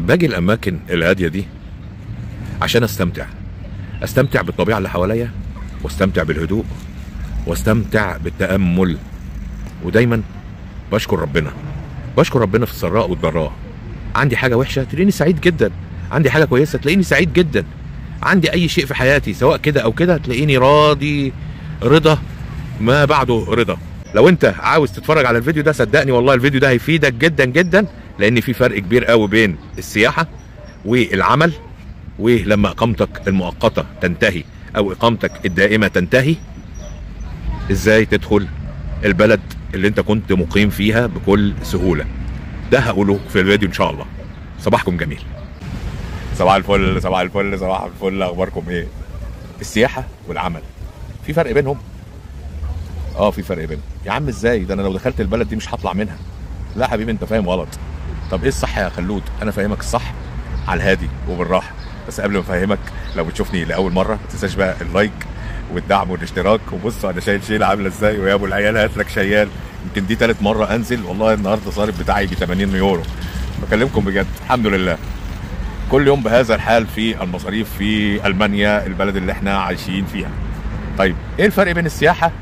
باجي الاماكن الهاديه دي عشان استمتع استمتع بالطبيعه اللي حواليا واستمتع بالهدوء واستمتع بالتامل ودايما بشكر ربنا بشكر ربنا في السراء والضراء عندي حاجه وحشه تلاقيني سعيد جدا عندي حاجه كويسه تلاقيني سعيد جدا عندي اي شيء في حياتي سواء كده او كده تلاقيني راضي رضا ما بعده رضا لو انت عاوز تتفرج على الفيديو ده صدقني والله الفيديو ده هيفيدك جدا جدا لان في فرق كبير قوي بين السياحه والعمل ولما اقامتك المؤقته تنتهي او اقامتك الدائمه تنتهي ازاي تدخل البلد اللي انت كنت مقيم فيها بكل سهوله ده هقوله في الفيديو ان شاء الله صباحكم جميل صباح الفل صباح الفل صباح الفل اخباركم ايه السياحه والعمل في فرق بينهم اه في فرق بينهم يا عم ازاي ده انا لو دخلت البلد دي مش هطلع منها لا حبيبي انت فاهم غلط طب ايه الصح يا خلود انا فاهمك الصح على الهادي وبالراحه بس قبل ما افهمك لو بتشوفني لاول مره ما تنساش بقى اللايك والدعم والاشتراك وبص انا شايل شيله عامله ازاي ويا ابو العيال هات لك شيال يمكن دي ثالث مره انزل والله النهارده صارف بتاعي ب 80 يورو بكلمكم بجد الحمد لله كل يوم بهذا الحال في المصاريف في المانيا البلد اللي احنا عايشين فيها طيب ايه الفرق بين السياحه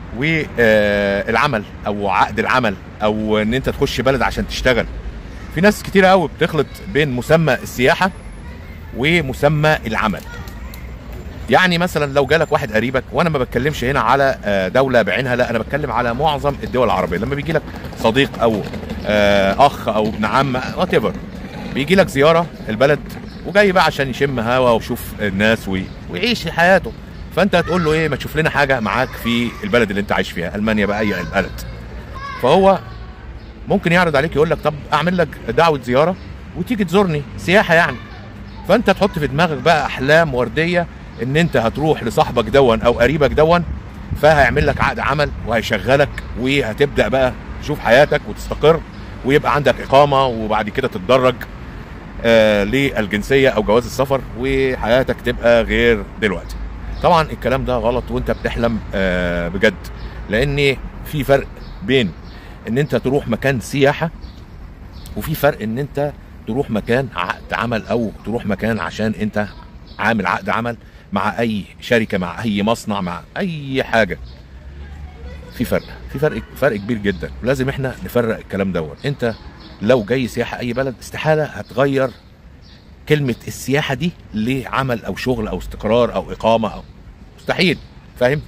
والعمل او عقد العمل او ان انت تخش بلد عشان تشتغل في ناس كتير قوي بتخلط بين مسمى السياحه ومسمى العمل يعني مثلا لو جالك واحد قريبك وانا ما بتكلمش هنا على آه، دوله بعينها لا انا بتكلم على معظم الدول العربيه لما بيجي لك صديق او آه، اخ او ابن عم وات ايفر بيجي لك زياره البلد وجاي بقى عشان يشم هوا ويشوف الناس وي... ويعيش حياته فانت هتقول له ايه ما تشوف لنا حاجه معاك في البلد اللي انت عايش فيها المانيا بقى اي بلد فهو ممكن يعرض عليك يقول لك طب اعمل لك دعوه زياره وتيجي تزورني سياحه يعني فانت تحط في دماغك بقى احلام ورديه ان انت هتروح لصاحبك دون او قريبك دون فهيعمل لك عقد عمل وهيشغلك وهتبدا بقى تشوف حياتك وتستقر ويبقى عندك اقامه وبعد كده تتدرج آه للجنسيه او جواز السفر وحياتك تبقى غير دلوقتي طبعا الكلام ده غلط وانت بتحلم آه بجد لان في فرق بين ان انت تروح مكان سياحه وفي فرق ان انت تروح مكان عقد عمل او تروح مكان عشان انت عامل عقد عمل مع اي شركه مع اي مصنع مع اي حاجه في فرق في فرق فرق كبير جدا ولازم احنا نفرق الكلام دوت انت لو جاي سياحه اي بلد استحاله هتغير كلمه السياحه دي لعمل او شغل او استقرار او اقامه او مستحيل فاهم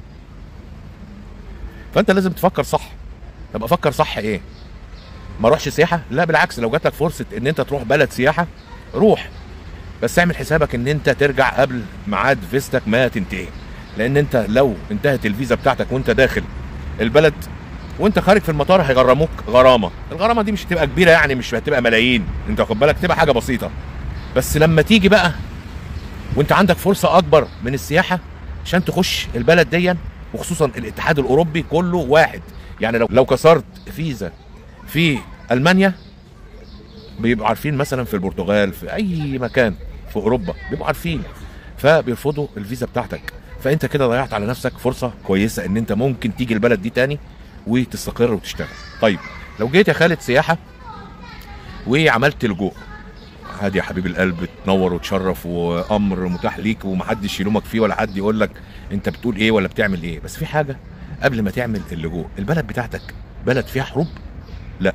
فانت لازم تفكر صح طب افكر صح ايه ما اروحش سياحه لا بالعكس لو جات لك فرصه ان انت تروح بلد سياحه روح بس اعمل حسابك ان انت ترجع قبل ميعاد فيزتك ما تنتهي لان انت لو انتهت الفيزا بتاعتك وانت داخل البلد وانت خارج في المطار هيغرموك غرامه الغرامه دي مش هتبقى كبيره يعني مش هتبقى ملايين انت واخد بالك تبقى حاجه بسيطه بس لما تيجي بقى وانت عندك فرصه اكبر من السياحه عشان تخش البلد دي وخصوصا الاتحاد الاوروبي كله واحد يعني لو لو كسرت فيزا في المانيا بيبقوا عارفين مثلا في البرتغال في اي مكان في اوروبا بيبقوا عارفين فبيرفضوا الفيزا بتاعتك فانت كده ضيعت على نفسك فرصه كويسه ان انت ممكن تيجي البلد دي تاني وتستقر وتشتغل طيب لو جيت يا خالد سياحه وعملت لجوء عادي يا حبيب القلب تنور وتشرف وامر متاح ليك ومحدش يلومك فيه ولا حد يقول لك انت بتقول ايه ولا بتعمل ايه بس في حاجه قبل ما تعمل اللجوء البلد بتاعتك بلد فيها حروب لا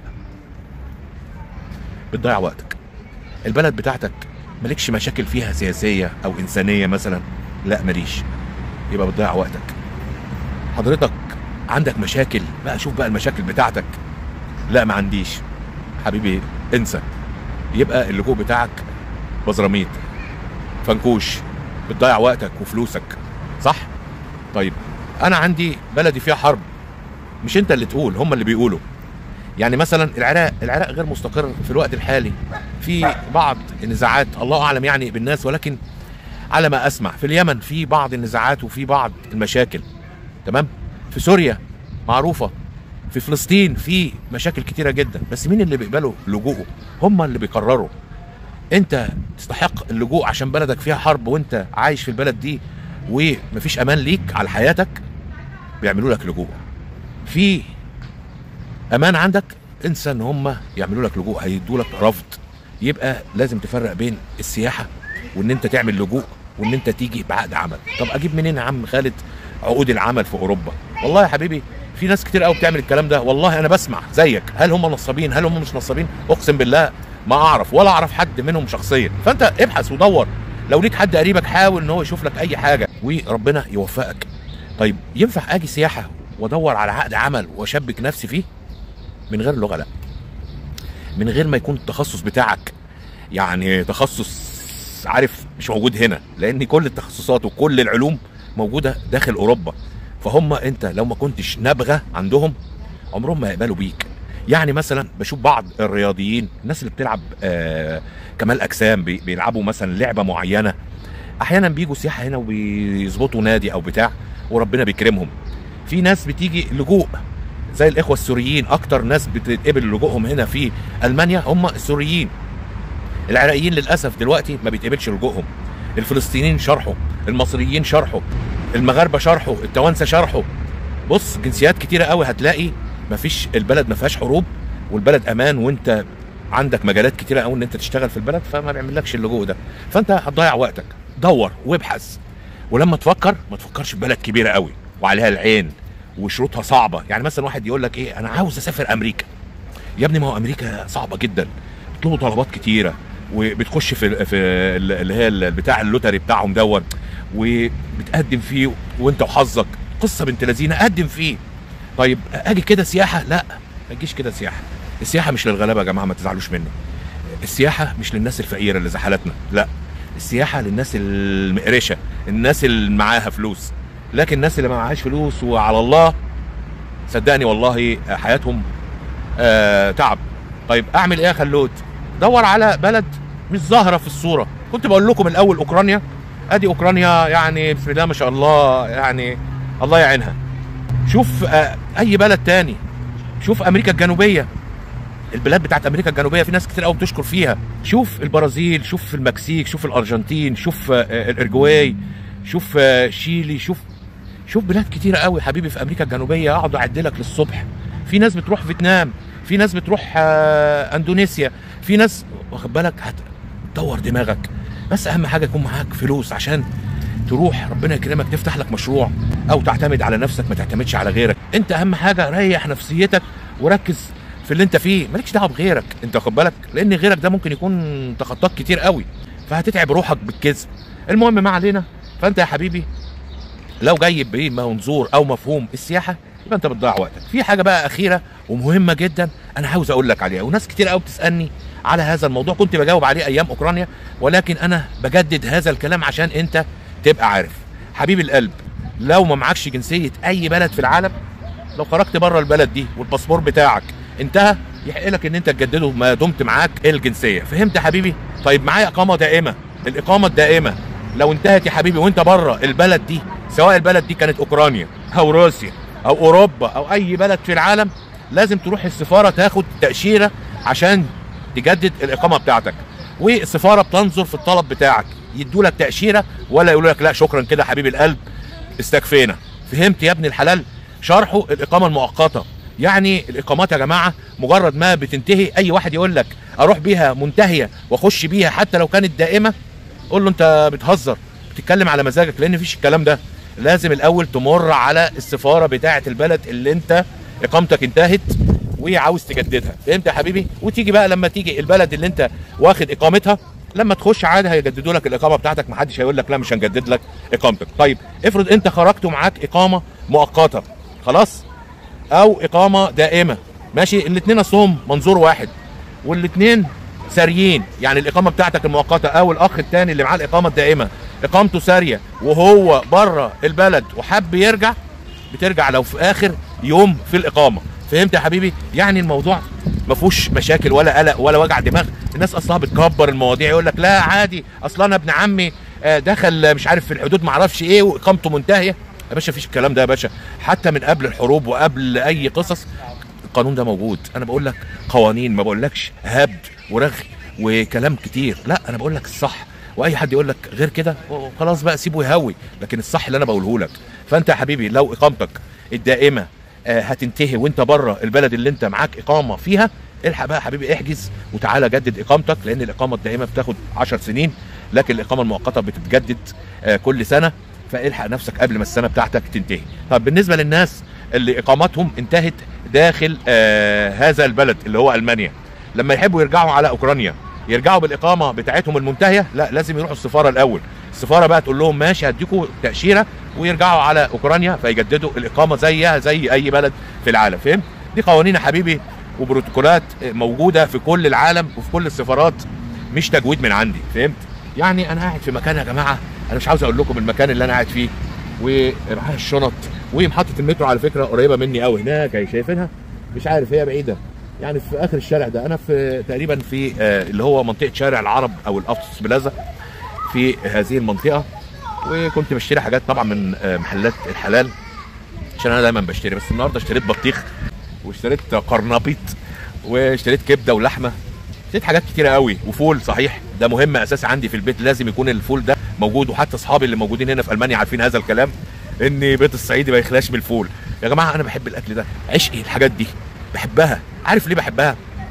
بتضيع وقتك البلد بتاعتك مالكش مشاكل فيها سياسيه او انسانيه مثلا لا ماليش يبقى بتضيع وقتك حضرتك عندك مشاكل بقى شوف بقى المشاكل بتاعتك لا ما عنديش حبيبي انسى يبقى اللجوء بتاعك بزراميط فنكوش بتضيع وقتك وفلوسك صح طيب انا عندي بلدي فيها حرب مش انت اللي تقول هم اللي بيقولوا يعني مثلا العراق العراق غير مستقر في الوقت الحالي في بعض النزاعات الله اعلم يعني بالناس ولكن على ما اسمع في اليمن في بعض النزاعات وفي بعض المشاكل تمام في سوريا معروفه في فلسطين في مشاكل كتيره جدا بس مين اللي بيقبلوا لجوءه هم اللي بيقرروا انت تستحق اللجوء عشان بلدك فيها حرب وانت عايش في البلد دي ومفيش امان ليك على حياتك بيعملوا لك لجوء في امان عندك انسى ان هم يعملوا لك لجوء هيدوا لك رفض يبقى لازم تفرق بين السياحه وان انت تعمل لجوء وان انت تيجي بعقد عمل طب اجيب منين يا عم خالد عقود العمل في اوروبا والله يا حبيبي في ناس كتير قوي بتعمل الكلام ده والله انا بسمع زيك هل هم نصابين هل هم مش نصابين اقسم بالله ما اعرف ولا اعرف حد منهم شخصيا فانت ابحث ودور لو ليك حد قريبك حاول ان هو يشوف لك اي حاجه وربنا يوفقك طيب ينفع اجي سياحه وادور على عقد عمل واشبك نفسي فيه من غير لغه لا من غير ما يكون التخصص بتاعك يعني تخصص عارف مش موجود هنا لان كل التخصصات وكل العلوم موجوده داخل اوروبا فهم انت لو ما كنتش نابغه عندهم عمرهم ما يقبلوا بيك يعني مثلا بشوف بعض الرياضيين الناس اللي بتلعب آه كمال اجسام بي- بيلعبوا مثلا لعبه معينه احيانا بيجوا سياحه هنا وبيظبطوا نادي او بتاع وربنا بيكرمهم في ناس بتيجي لجوء زي الاخوه السوريين اكتر ناس بتتقبل لجوءهم هنا في المانيا هم السوريين العراقيين للاسف دلوقتي ما بيتقبلش لجوءهم الفلسطينيين شرحوا المصريين شرحوا المغاربه شرحوا التوانسه شرحوا بص جنسيات كتيره قوي هتلاقي مفيش البلد ما فيهاش حروب والبلد امان وانت عندك مجالات كتيره قوي ان انت تشتغل في البلد فما بيعملكش اللجوء ده فانت هتضيع وقتك دور وابحث ولما تفكر ما تفكرش في بلد كبيره قوي وعليها العين وشروطها صعبه يعني مثلا واحد يقول لك ايه انا عاوز اسافر امريكا يا ابني ما هو امريكا صعبه جدا بيطلبوا طلبات كتيره وبتخش في في اللي هي بتاع اللوتري بتاعهم دون وبتقدم فيه وانت وحظك قصه بنت لذينه قدم فيه طيب اجي كده سياحه لا ما تجيش كده سياحه السياحه مش للغلابه يا جماعه ما تزعلوش مني السياحه مش للناس الفقيره اللي زي حالتنا لا السياحه للناس المقرشه الناس اللي معاها فلوس لكن الناس اللي ما معهاش فلوس وعلى الله صدقني والله حياتهم آه تعب طيب اعمل ايه يا خلود دور على بلد مش ظاهره في الصوره كنت بقول لكم الاول اوكرانيا ادي اوكرانيا يعني بسم الله ما شاء الله يعني الله يعينها شوف آه اي بلد تاني شوف امريكا الجنوبيه البلاد بتاعت امريكا الجنوبيه في ناس كتير قوي بتشكر فيها شوف البرازيل شوف المكسيك شوف الارجنتين شوف آه الارجواي شوف آه شيلي شوف شوف بلاد كتيره قوي حبيبي في امريكا الجنوبيه اقعد اعدلك للصبح في ناس بتروح فيتنام في ناس بتروح آه اندونيسيا في ناس واخد بالك هتدور دماغك بس اهم حاجه يكون معاك فلوس عشان تروح ربنا يكرمك تفتح لك مشروع او تعتمد على نفسك ما تعتمدش على غيرك انت اهم حاجه ريح نفسيتك وركز في اللي انت فيه مالكش دعوه بغيرك انت واخد بالك لان غيرك ده ممكن يكون تخطاك كتير قوي فهتتعب روحك بالكذب المهم ما علينا فانت يا حبيبي لو جاي بمنظور او مفهوم السياحه يبقى انت بتضيع وقتك في حاجه بقى اخيره ومهمه جدا انا عاوز اقول لك عليها وناس كتير قوي بتسالني على هذا الموضوع كنت بجاوب عليه ايام اوكرانيا ولكن انا بجدد هذا الكلام عشان انت تبقى عارف حبيب القلب لو ما معكش جنسيه اي بلد في العالم لو خرجت بره البلد دي والباسبور بتاعك انتهى يحق لك ان انت تجدده ما دمت معاك الجنسيه فهمت يا حبيبي طيب معايا اقامه دائمه الاقامه الدائمه لو انتهت يا حبيبي وانت بره البلد دي سواء البلد دي كانت اوكرانيا او روسيا او اوروبا او اي بلد في العالم لازم تروح السفاره تاخد تاشيره عشان تجدد الاقامه بتاعتك والسفاره بتنظر في الطلب بتاعك يدوا لك تاشيره ولا يقولوا لك لا شكرا كده حبيب القلب استكفينا فهمت يا ابن الحلال شرحه الاقامه المؤقته يعني الاقامات يا جماعه مجرد ما بتنتهي اي واحد يقول لك اروح بيها منتهيه واخش بيها حتى لو كانت دائمه قول له انت بتهزر بتتكلم على مزاجك لان مفيش الكلام ده لازم الاول تمر على السفاره بتاعه البلد اللي انت اقامتك انتهت وعاوز تجددها فهمت يا حبيبي وتيجي بقى لما تيجي البلد اللي انت واخد اقامتها لما تخش عادي هيجددوا لك الاقامه بتاعتك محدش هيقول لك لا مش هنجدد لك اقامتك طيب افرض انت خرجت ومعاك اقامه مؤقته خلاص او اقامه دائمه ماشي الاثنين اصلهم منظور واحد والاثنين ساريين يعني الاقامه بتاعتك المؤقته او الاخ الثاني اللي معاه الاقامه الدائمه اقامته ساريه وهو بره البلد وحب يرجع بترجع لو في اخر يوم في الاقامه فهمت يا حبيبي يعني الموضوع ما فيهوش مشاكل ولا قلق ولا وجع دماغ الناس اصلها بتكبر المواضيع يقول لك لا عادي اصلا انا ابن عمي دخل مش عارف في الحدود ما اعرفش ايه واقامته منتهيه يا باشا مفيش الكلام ده يا باشا حتى من قبل الحروب وقبل اي قصص القانون ده موجود انا بقول لك قوانين ما بقولكش هبد ورغي وكلام كتير لا انا بقول لك الصح واي حد يقول لك غير كده خلاص بقى سيبه يهوي لكن الصح اللي انا بقوله لك فانت يا حبيبي لو اقامتك الدائمه هتنتهي وانت بره البلد اللي انت معاك اقامه فيها الحق بقى يا حبيبي احجز وتعالى جدد اقامتك لان الاقامه الدائمه بتاخد 10 سنين لكن الاقامه المؤقته بتتجدد آه، كل سنه فالحق نفسك قبل ما السنه بتاعتك تنتهي طب بالنسبه للناس اللي اقامتهم انتهت داخل آه هذا البلد اللي هو المانيا لما يحبوا يرجعوا على اوكرانيا يرجعوا بالاقامه بتاعتهم المنتهيه لا لازم يروحوا السفاره الاول السفاره بقى تقول لهم ماشي هديكوا تاشيره ويرجعوا على اوكرانيا فيجددوا الاقامه زيها زي اي بلد في العالم فهمت دي قوانين يا حبيبي وبروتوكولات موجوده في كل العالم وفي كل السفارات مش تجويد من عندي فهمت يعني انا قاعد في مكان يا جماعه انا مش عاوز اقول لكم المكان اللي انا قاعد فيه ومعايا الشنط ومحطه المترو على فكره قريبه مني قوي هناك اهي شايفينها مش عارف هي بعيده يعني في اخر الشارع ده انا في تقريبا في آه، اللي هو منطقه شارع العرب او الافطس بلازا في هذه المنطقه وكنت بشتري حاجات طبعا من آه، محلات الحلال عشان انا دايما بشتري بس النهارده اشتريت بطيخ واشتريت قرنبيط واشتريت كبده ولحمه اشتريت حاجات كتيره قوي وفول صحيح ده مهم اساسي عندي في البيت لازم يكون الفول ده موجود وحتى اصحابي اللي موجودين هنا في المانيا عارفين هذا الكلام ان بيت الصعيدي ما يخلاش من الفول يا جماعه انا بحب الاكل ده عشقي الحاجات دي بحبها عارف ليه بحبها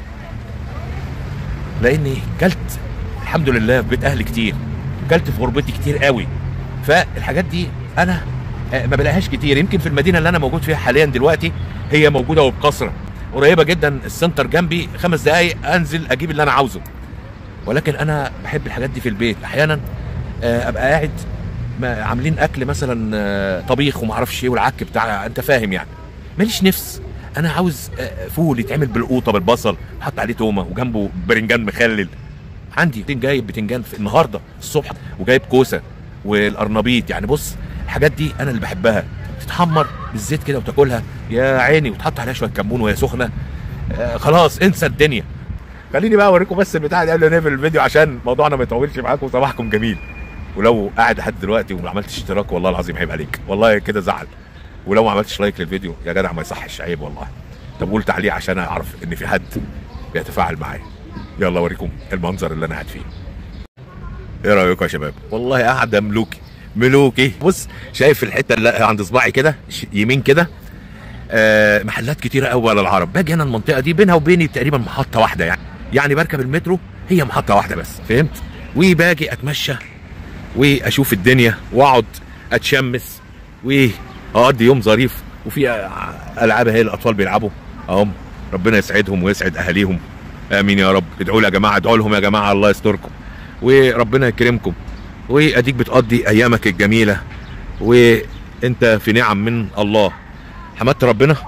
لاني كلت الحمد لله في بيت اهلي كتير كلت في غربتي كتير قوي فالحاجات دي انا آه، ما بلاقيهاش كتير يمكن في المدينه اللي انا موجود فيها حاليا دلوقتي هي موجوده وبكثره قريبه جدا السنتر جنبي خمس دقايق انزل اجيب اللي انا عاوزه ولكن انا بحب الحاجات دي في البيت احيانا آه، ابقى قاعد ما عاملين اكل مثلا آه، طبيخ وما اعرفش ايه والعك بتاع انت فاهم يعني ماليش نفس انا عاوز آه، فول يتعمل بالقوطه بالبصل حط عليه تومه وجنبه برنجان مخلل عندي بتنجان جايب بتنجان في النهارده الصبح وجايب كوسه والقرنبيط يعني بص الحاجات دي انا اللي بحبها تتحمر بالزيت كده وتاكلها يا عيني وتحط عليها شويه كمون وهي سخنه آه خلاص انسى الدنيا خليني بقى اوريكم بس البتاع دي قبل ما نقفل الفيديو عشان موضوعنا ما يطولش معاكم وصباحكم جميل ولو قاعد لحد دلوقتي وما عملتش اشتراك والله العظيم عيب عليك والله كده زعل ولو ما عملتش لايك للفيديو يا جدع ما يصحش عيب والله طب قول تعليق عشان اعرف ان في حد بيتفاعل معايا يلا اوريكم المنظر اللي انا قاعد فيه ايه رايكم يا شباب والله قاعده ملوكي ملوكي بص شايف الحته اللي عند صباعي كده ش- يمين كده آه محلات كتيره قوي على العرب باجي انا المنطقه دي بينها وبيني تقريبا محطه واحده يعني يعني بركب المترو هي محطه واحده بس فهمت وباجي اتمشى واشوف الدنيا واقعد اتشمس واقضي يوم ظريف وفي آه، العاب اهي الاطفال بيلعبوا اهم ربنا يسعدهم ويسعد اهاليهم امين يا رب ادعوا لي يا جماعه ادعوا لهم يا جماعه الله يستركم وربنا يكرمكم واديك بتقضي ايامك الجميله وانت في نعم من الله حمدت ربنا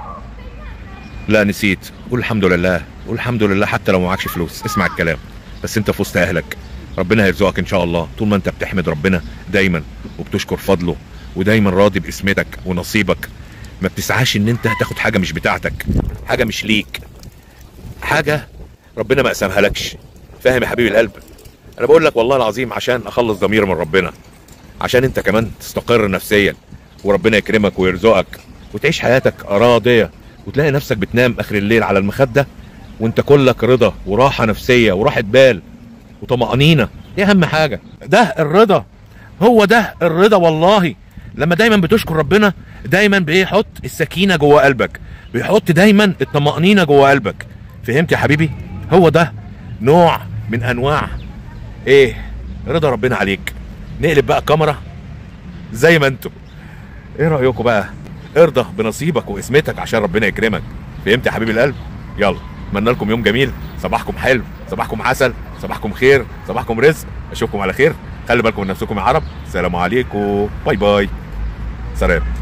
لا نسيت قول الحمد لله قول الحمد لله حتى لو معكش فلوس اسمع الكلام بس انت في وسط اهلك ربنا هيرزقك ان شاء الله طول ما انت بتحمد ربنا دايما وبتشكر فضله ودايما راضي باسمتك ونصيبك ما بتسعاش ان انت تاخد حاجه مش بتاعتك حاجه مش ليك حاجه ربنا ما قسمها لكش فاهم يا حبيبي القلب انا بقول لك والله العظيم عشان اخلص ضمير من ربنا عشان انت كمان تستقر نفسيا وربنا يكرمك ويرزقك وتعيش حياتك راضيه وتلاقي نفسك بتنام اخر الليل على المخده وانت كلك رضا وراحه نفسيه وراحه بال وطمانينه دي اهم حاجه ده الرضا هو ده الرضا والله لما دايما بتشكر ربنا دايما بيحط السكينه جوه قلبك بيحط دايما الطمانينه جوه قلبك فهمت يا حبيبي هو ده نوع من انواع ايه رضا ربنا عليك نقلب بقى كاميرا زي ما انتم ايه رايكم بقى ارضى بنصيبك واسمتك عشان ربنا يكرمك فهمت يا حبيب القلب يلا اتمنى لكم يوم جميل صباحكم حلو صباحكم عسل صباحكم خير صباحكم رزق اشوفكم على خير خلي بالكم من نفسكم يا عرب السلام عليكم باي باي سلام